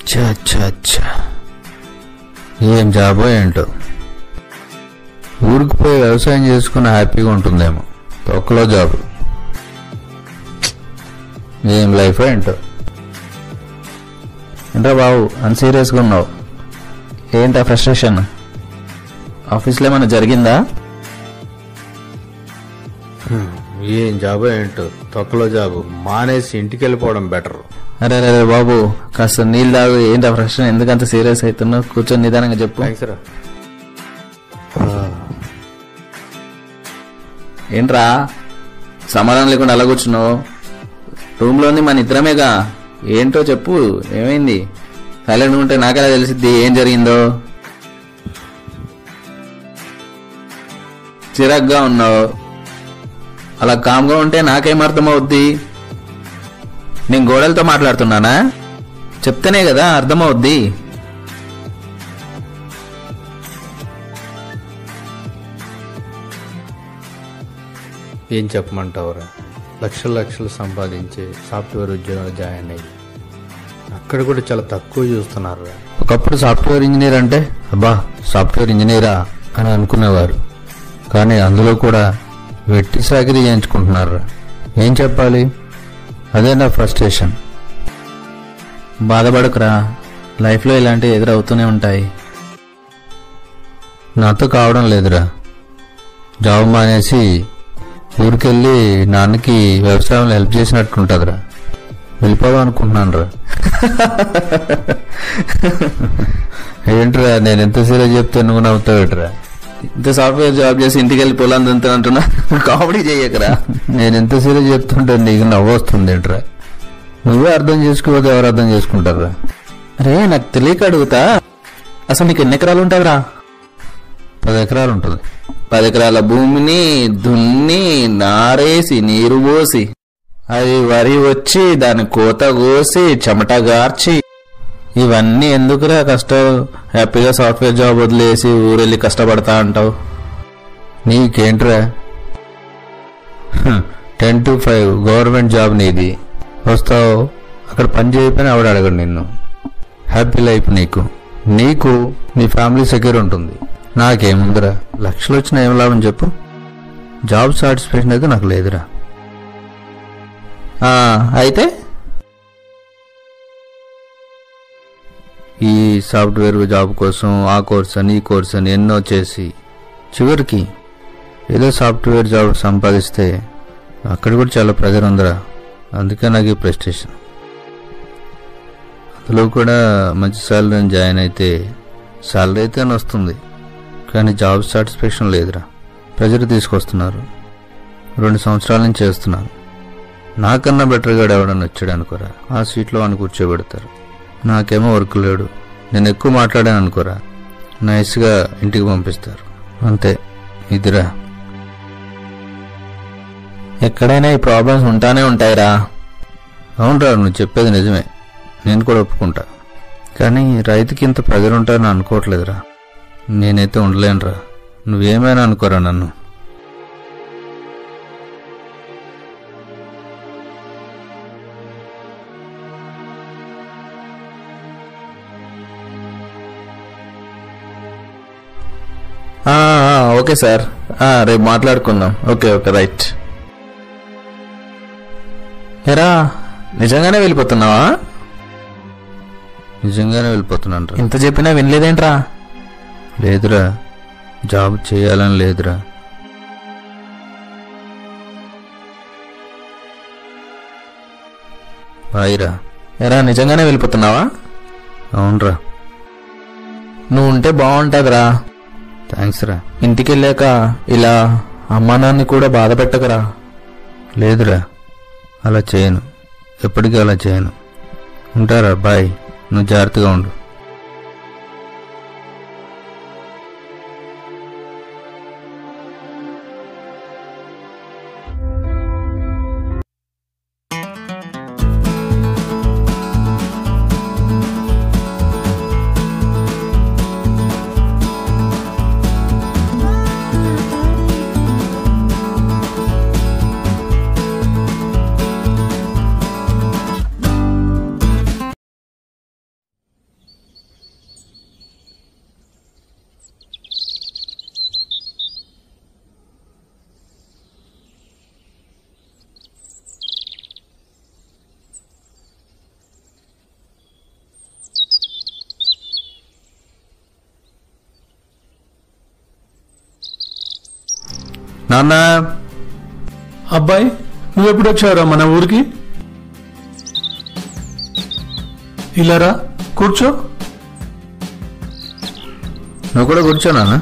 ఛా, ఛా, ఛా. ఏం జాబో ఏంటో ఊరికి పోయి వ్యవసాయం చేసుకుని హ్యాపీగా ఉంటుందేమో తొక్కలో జాబ్ ఏం లైఫ్ ఏంటో ఏంట్రా బాబు అని సీరియస్గా ఉన్నావు ఏంటా ఫ్రస్ట్రేషన్ ఆఫీస్లో ఏమైనా జరిగిందా ఏం జాబో ఏంటో తొక్కలో జాబు మానేసి ఇంటికి వెళ్ళిపోవడం బెటర్ అరే అరే అరే బాబు కాస్త నీళ్ళు తాగు ఏంటా ఫ్రస్ట్రేషన్ ఎందుకంత సీరియస్ అవుతున్నావు కూర్చొని నిదానంగా చెప్పు థ్యాంక్స్ రా ఏంట్రా సమాధానం లేకుండా అలా కూర్చున్నావు రూమ్లోని మన ఇద్దరమేగా ఏంటో చెప్పు ఏమైంది సైలెంట్ ఉంటే నాకెలా తెలిసిద్ది ఏం జరిగిందో చిరాగ్గా ఉన్నావు అలా కామ్గా ఉంటే నాకేం అర్థమవుద్ది నేను గోడలతో మాట్లాడుతున్నానా చెప్తేనే కదా అర్థమవుద్ది ఏం చెప్పమంటావురా లక్షలు లక్షలు సంపాదించి సాఫ్ట్వేర్ ఉద్యోగాలు జాయిన్ అయ్యి అక్కడ కూడా చాలా తక్కువ చూస్తున్నారు ఒకప్పుడు సాఫ్ట్వేర్ ఇంజనీర్ అంటే అబ్బా సాఫ్ట్వేర్ ఇంజనీరా అని అనుకునేవారు కానీ అందులో కూడా వెట్టి సాకిరి చేయించుకుంటున్నారు ఏం చెప్పాలి అదే నా ఫ్రస్ట్రేషన్ బాధపడకురా లైఫ్లో ఇలాంటివి ఎదురవుతూనే ఉంటాయి నాతో కావడం లేదురా జాబ్ మానేసి ఊరికెళ్ళి నాన్నకి వ్యవసాయంలో హెల్ప్ చేసినట్టుంటుందిరా వెళ్ళిపోదాం అనుకుంటున్నాను రా ఏంట్రా నేను ఎంత సీరియస్ చెప్తే నువ్వు నవ్వుతావేట్రా ఇంత సాఫ్ట్వేర్ జాబ్ చేసి ఇంటికి వెళ్ళి పొలం అంటున్నా కామెడీ చెయ్యకరా నేను ఎంత సీరియస్ చెప్తుంటే నీకు నవ్వు వస్తుంది ఏంట్రా నువ్వే అర్థం చేసుకోకపోతే ఎవరు అర్థం చేసుకుంటారా అరే నాకు తెలియక అడుగుతా అసలు నీకు ఎన్ని ఎకరాలు ఉంటావురా పది ఎకరాలు ఉంటుంది పది ఎకరాల భూమిని దున్ని నారేసి నీరు పోసి అది వరి వచ్చి దాని కోత కోసి చెమట గార్చి ఇవన్నీ ఎందుకురా కష్టం హ్యాపీగా సాఫ్ట్వేర్ జాబ్ వదిలేసి ఊరెళ్ళి కష్టపడతా అంటావు నీకేంట్రా ten to five government job నీది వస్తావు అక్కడ పని చేయకపోయినా ఆవిడ అడగడు నిన్ను హ్యాపీ లైఫ్ నీకు నీకు నీ ఫ్యామిలీ సెక్యూర్ ఉంటుంది నాకేముందిరా లక్షలు వచ్చిన ఏం లాభం చెప్పు జాబ్ సాటిస్ఫాక్షన్ అయితే నాకు లేదురా ఆ, అయితే ఈ సాఫ్ట్వేర్ జాబ్ కోసం ఆ కోర్స్ అని ఈ కోర్స్ అని ఎన్నో చేసి చివరికి ఏదో సాఫ్ట్వేర్ జాబ్ సంపాదిస్తే అక్కడ కూడా చాలా ప్రెజర్ ఉందిరా అందుకే నాకు ఈ ప్రెస్టేషన్ అందులో కూడా మంచి శాలరీ జాయిన్ అయితే శాలరీ అయితే అని వస్తుంది కానీ జాబ్ సాటిస్ఫాక్షన్ లేదురా ప్రెజర్ తీసుకొస్తున్నారు రెండు సంవత్సరాల నుంచి చేస్తున్నారు నాకన్నా బెటర్గా ఎవడన్నా వచ్చాడు అనుకోరా ఆ సీట్లో అని కూర్చోబెడతారు నాకేమో వర్క్ లేడు నేను ఎక్కువ మాట్లాడాను అనుకోరా నైస్గా ఇంటికి పంపిస్తారు అంతే ఇదిరా ఎక్కడైనా ఈ ప్రాబ్లమ్స్ ఉంటానే ఉంటాయిరా అవునరా నువ్వు చెప్పేది నిజమే నేను కూడా ఒప్పుకుంటా కానీ రైతుకి ఇంత ప్రెజర్ ఉంటారని అనుకోవట్లేదురా నేనైతే ఉండలేనురా నువ్వేమైనా అనుకోరా నన్ను ఆ, ఆ, ఓకే సార్ ఆ, రేపు మాట్లాడుకుందాం ఓకే ఓకే రైట్ ఎరా నిజంగానే వెళ్ళిపోతున్నావా నిజంగానే వెళ్ళిపోతున్నాను రా ఇంత చెప్పినా వినలేదేంట్రా లేదురా జాబ్ చేయాలని లేదురా బాయిరా ఎరా నిజంగానే వెళ్ళిపోతున్నావా అవునరా నువ్వు ఉంటే బాగుంటుందిరా థ్యాంక్స్ రా ఇంటికి వెళ్ళాక ఇలా అమ్మా నాన్ని కూడా బాధ పెట్టకరా లేదురా అలా చేయను ఎప్పటికీ అలా చేయను ఉంటారా బాయ్ నువ్వు జాగ్రత్తగా ఉండు నాన్న అబ్బాయి నువ్వెప్పుడు వచ్చావురా మన ఊరికి ఇలారా కూర్చో నువ్వు కూడా కూర్చో నాన్న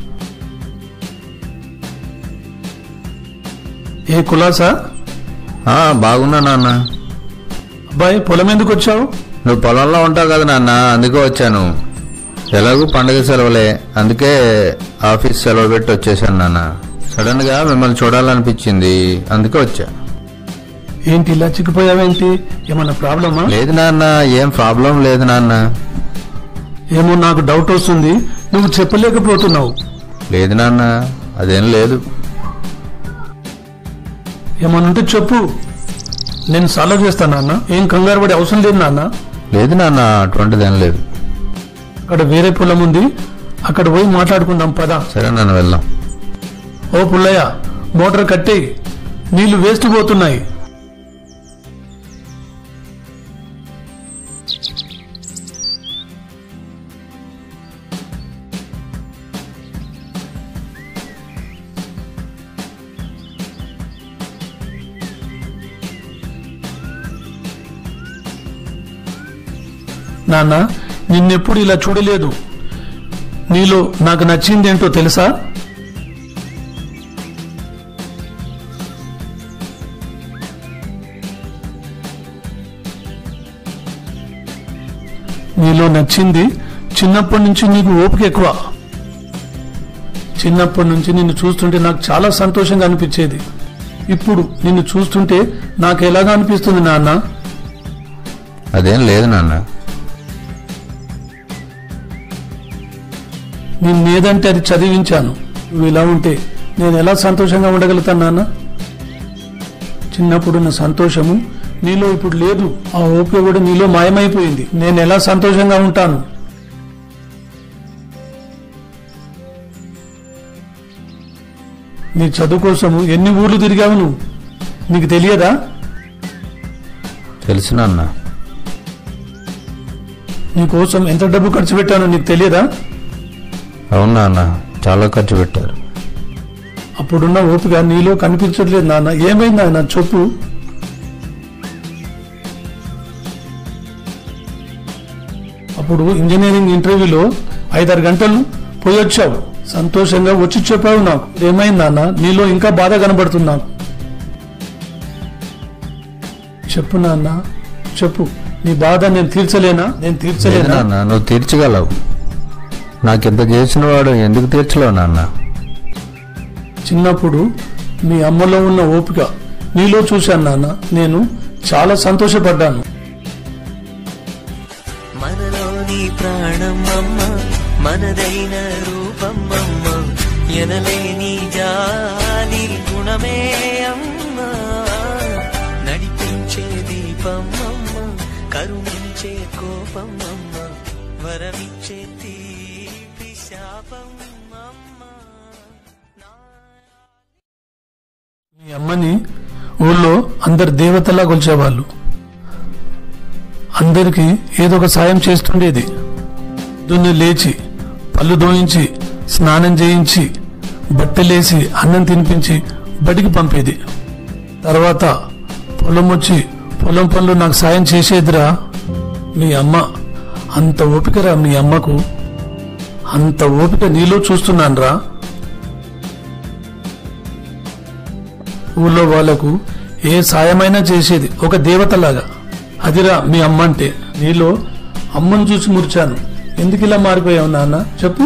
ఏ కులాసా ఆ, బాగున్నా నాన్న అబ్బాయి పొలం ఎందుకు వచ్చావు నువ్వు పొలంలో ఉంటావు కదా నాన్న అందుకే వచ్చాను ఎలాగూ పండగ సెలవులే అందుకే ఆఫీస్ సెలవు పెట్టి వచ్చేసాను నాన్న సడన్ గా మిమ్మల్ని చూడాలనిపించింది అందుకే వచ్చా ఏంటి ఇలా చిక్కిపోయావేంటి ఏమన్నా ప్రాబ్లమా లేదు నాన్న ఏం ప్రాబ్లం లేదు నాన్న ఏమో నాకు డౌట్ వస్తుంది నువ్వు చెప్పలేకపోతున్నావు లేదు నాన్న అదేం లేదు ఏమన్నుంటే చెప్పు నేను సాల్వ్ చేస్తాను నాన్న ఏం కంగారు పడే అవసరం లేదు నాన్న లేదు నాన్న అటువంటిదేం లేదు అక్కడ వేరే పొలం ఉంది అక్కడ పోయి మాట్లాడుకుందాం పదా సరే నాన్న వెళ్దాం ఓ పుల్లయ్య మోటార్ కట్టేయి నీళ్లు వేస్ట్ పోతున్నాయి నాన్న నిన్నెప్పుడు ఇలా చూడలేదు నీలో నాకు నచ్చిందేంటో తెలుసా నీలో నచ్చింది చిన్నప్పటి నుంచి నీకు ఓపిక ఎక్కువ చిన్నప్పటి నుంచి నిన్ను చూస్తుంటే నాకు చాలా సంతోషంగా అనిపించేది ఇప్పుడు నిన్ను చూస్తుంటే నాకు ఎలాగా అనిపిస్తుంది నాన్న అదేం లేదు నాన్న నిన్నేదంటే అది చదివించాను నువ్వు ఇలా ఉంటే నేను ఎలా సంతోషంగా ఉండగలుగుతాను నాన్న చిన్నప్పుడున్న సంతోషము నీలో ఇప్పుడు లేదు ఆ ఓపిక కూడా నీలో మాయమైపోయింది నేను ఎలా సంతోషంగా ఉంటాను నీ చదువు కోసము ఎన్ని ఊర్లు తిరిగావు నువ్వు నీకు తెలియదా తెలుసు నాన్న నీ కోసం ఎంత డబ్బు ఖర్చు పెట్టానో నీకు తెలియదా అవును నాన్న చాలా ఖర్చు పెట్టారు అప్పుడున్న ఓపిక నీలో కనిపించట్లేదు నాన్న ఏమైంది నాన్న చెప్పు అప్పుడు ఇంజనీరింగ్ ఇంటర్వ్యూలో ఐదారు గంటలు పోయి వచ్చావు సంతోషంగా వచ్చి చెప్పావు నాకు ఏమైంది నాన్న నీలో ఇంకా బాధ కనబడుతుంది నాకు చెప్పు నాన్న చెప్పు నీ బాధ నేను తీర్చలేనా నేను లేదు తీర్చలేనా నాన్న నువ్వు తీర్చగలవు నాకింత చేసిన వాడు ఎందుకు తీర్చలేవు నాన్న చిన్నప్పుడు మీ అమ్మలో ఉన్న ఓపిక నీలో చూశాను నాన్న నేను చాలా సంతోషపడ్డాను మనలోని ప్రాణమమ్మ మనదైన రూపమమ్మ ఎనలేని జాలి గుణమే అమ్మ నడిపించే దీపమమ్మ కరుణించే కోపమమ్మ వరమిచ్చే తీపి శాపమమ్మ మీ అమ్మని ఊళ్ళో అందరు దేవతలా కొలిచేవాళ్ళు అందరికి ఏదో ఒక సాయం చేస్తుండేది దున్ను లేచి పళ్ళు దోయించి స్నానం చేయించి బట్టలేసి అన్నం తినిపించి బడికి పంపేది తర్వాత పొలం వచ్చి పొలం పనులు నాకు సాయం చేసేదిరా మీ అమ్మ అంత ఓపికరా మీ అమ్మకు అంత ఓపిక నీలో చూస్తున్నానురా ఊళ్ళో వాళ్లకు ఏ సాయమైనా చేసేది ఒక దేవతలాగా అదిరా మీ అమ్మ అంటే నీలో అమ్మను చూసి మురిచాను ఎందుకు ఇలా మారిపోయావు నాన్న చెప్పు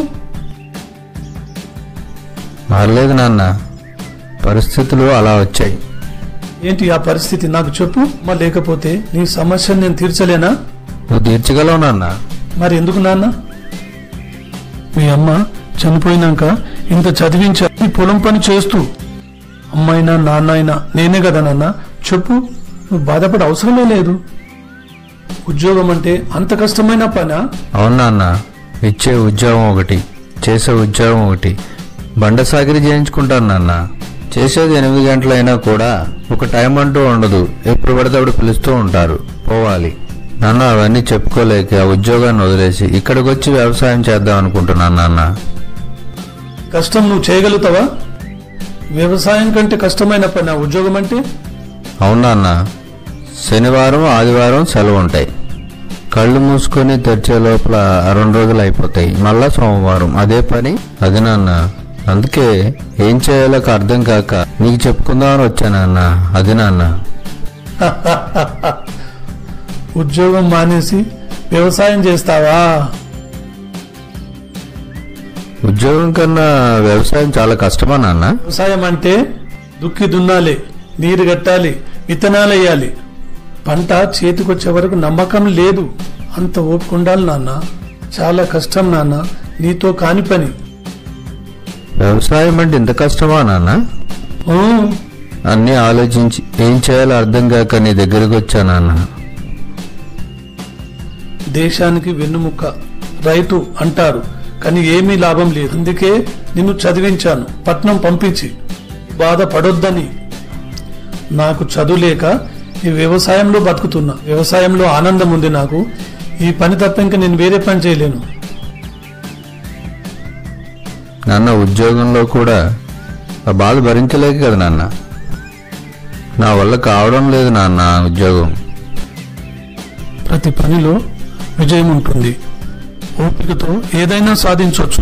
మారలేదు నాన్న పరిస్థితులు అలా వచ్చాయి ఏంటి ఆ పరిస్థితి నాకు చెప్పు మా లేకపోతే నీ సమస్యను నేను తీర్చలేనా నువ్వు తీర్చగలవు నాన్న మరి ఎందుకు నాన్న మీ అమ్మ చనిపోయినాక ఇంత చదివించా ఈ పొలం పని చేస్తూ అమ్మైనా నాన్న అయినా నేనే కదా నాన్న చెప్పు నువ్వు బాధపడే అవసరమే లేదు ఉద్యోగం అంటే అంత కష్టమైన పనా అవును నాన్న ఇచ్చే ఉద్యోగం ఒకటి చేసే ఉద్యోగం ఒకటి బండ సాగిరి చేయించుకుంటాను నాన్న చేసేది ఎనిమిది గంటలైనా కూడా ఒక టైం అంటూ ఉండదు ఎప్పుడు పడితే అప్పుడు పిలుస్తూ ఉంటారు పోవాలి నాన్న అవన్నీ చెప్పుకోలేక ఆ ఉద్యోగాన్ని వదిలేసి ఇక్కడికి వచ్చి వ్యవసాయం చేద్దాం అనుకుంటున్నాను నాన్న కష్టం నువ్వు చేయగలుగుతావా వ్యవసాయం కంటే కష్టమైన పని ఆ ఉద్యోగం అంటే అవునా అన్న శనివారం ఆదివారం సెలవు ఉంటాయి కళ్ళు మూసుకొని తెరిచే లోపల రెండు రోజులు అయిపోతాయి మళ్ళా సోమవారం అదే పని అది నాన్న అందుకే ఏం చేయాలో అర్థం కాక నీకు చెప్పుకుందామని వచ్చానన్న అది నాన్న ఉద్యోగం మానేసి వ్యవసాయం చేస్తావా ఉద్యోగం కన్నా వ్యవసాయం చాలా కష్టమా నాన్న వ్యవసాయం అంటే దుక్కి దున్నాలి నీరు కట్టాలి విత్తనాలు వేయాలి పంట చేతికొచ్చే వరకు నమ్మకం లేదు అంత ఓపిక ఉండాలి నాన్న చాలా కష్టం నాన్న నీతో కాని పని వ్యవసాయం అంటే ఇంత కష్టమా నాన్న ఊ, అన్నీ ఆలోచించి ఏం చేయాలో అర్థం కాక నీ దగ్గరికి వచ్చా నాన్న దేశానికి వెన్నుముక్క రైతు అంటారు కానీ ఏమీ లాభం లేదు అందుకే నిన్ను చదివించాను పట్నం పంపించి బాధపడొద్దని నాకు చదువు లేక ఈ వ్యవసాయంలో బతుకుతున్నా వ్యవసాయంలో ఆనందం ఉంది నాకు ఈ పని తప్ప ఇంకా నేను వేరే పని చేయలేను నాన్న ఉద్యోగంలో కూడా ఆ బాధ భరించలేక కదా నాన్న నా వల్ల కావడం లేదు నాన్న ఆ ఉద్యోగం ప్రతి పనిలో విజయం ఉంటుంది ఓపికతో ఏదైనా సాధించవచ్చు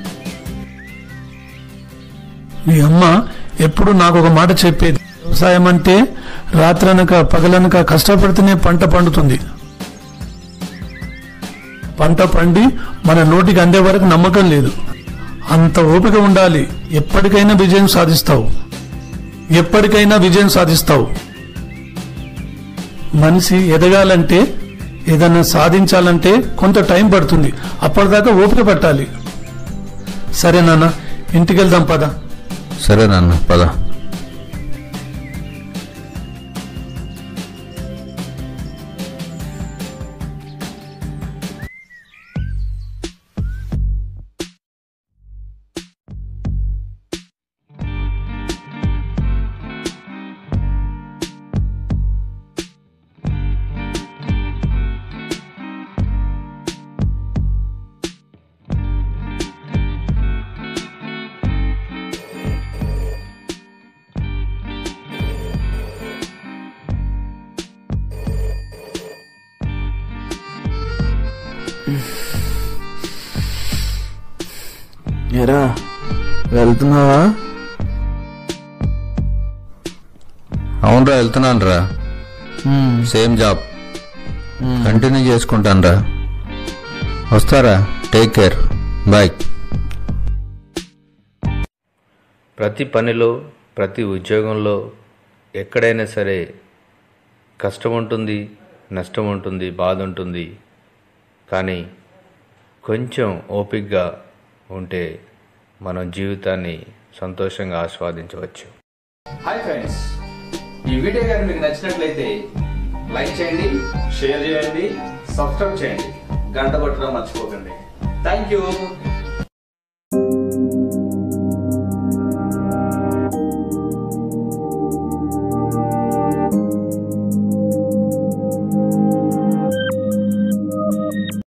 మీ అమ్మ ఎప్పుడు నాకు ఒక మాట చెప్పేది వ్యవసాయం అంటే రాత్రనక పగలనక కష్టపడితేనే పంట పండుతుంది పంట పండి మన నోటికి అందే వరకు నమ్మకం లేదు అంత ఓపిక ఉండాలి ఎప్పటికైనా విజయం సాధిస్తావు ఎప్పటికైనా విజయం సాధిస్తావు మనిషి ఎదగాలంటే ఏదైనా సాధించాలంటే కొంత టైం పడుతుంది అప్పటిదాకా ఓపిక పట్టాలి సరే నాన్న ఇంటికి వెళ్దాం పద సరే నాన్న పద ఎరా వెళ్తున్నావా అవునరా వెళ్తున్నాను రా సేమ్ జాబ్ కంటిన్యూ చేసుకుంటాను రా వస్తారా టేక్ కేర్ బాయ్ ప్రతి పనిలో ప్రతి ఉద్యోగంలో ఎక్కడైనా సరే కష్టం ఉంటుంది నష్టం ఉంటుంది బాధ ఉంటుంది కానీ కొంచెం ఓపికగా ఉంటే మనం జీవితాన్ని సంతోషంగా ఆస్వాదించవచ్చు హాయ్ ఫ్రెండ్స్ ఈ వీడియో కానీ మీకు నచ్చినట్లయితే లైక్ చేయండి షేర్ చేయండి సబ్స్క్రైబ్ చేయండి గంట కొట్టడం మర్చిపోకండి థ్యాంక్ యూ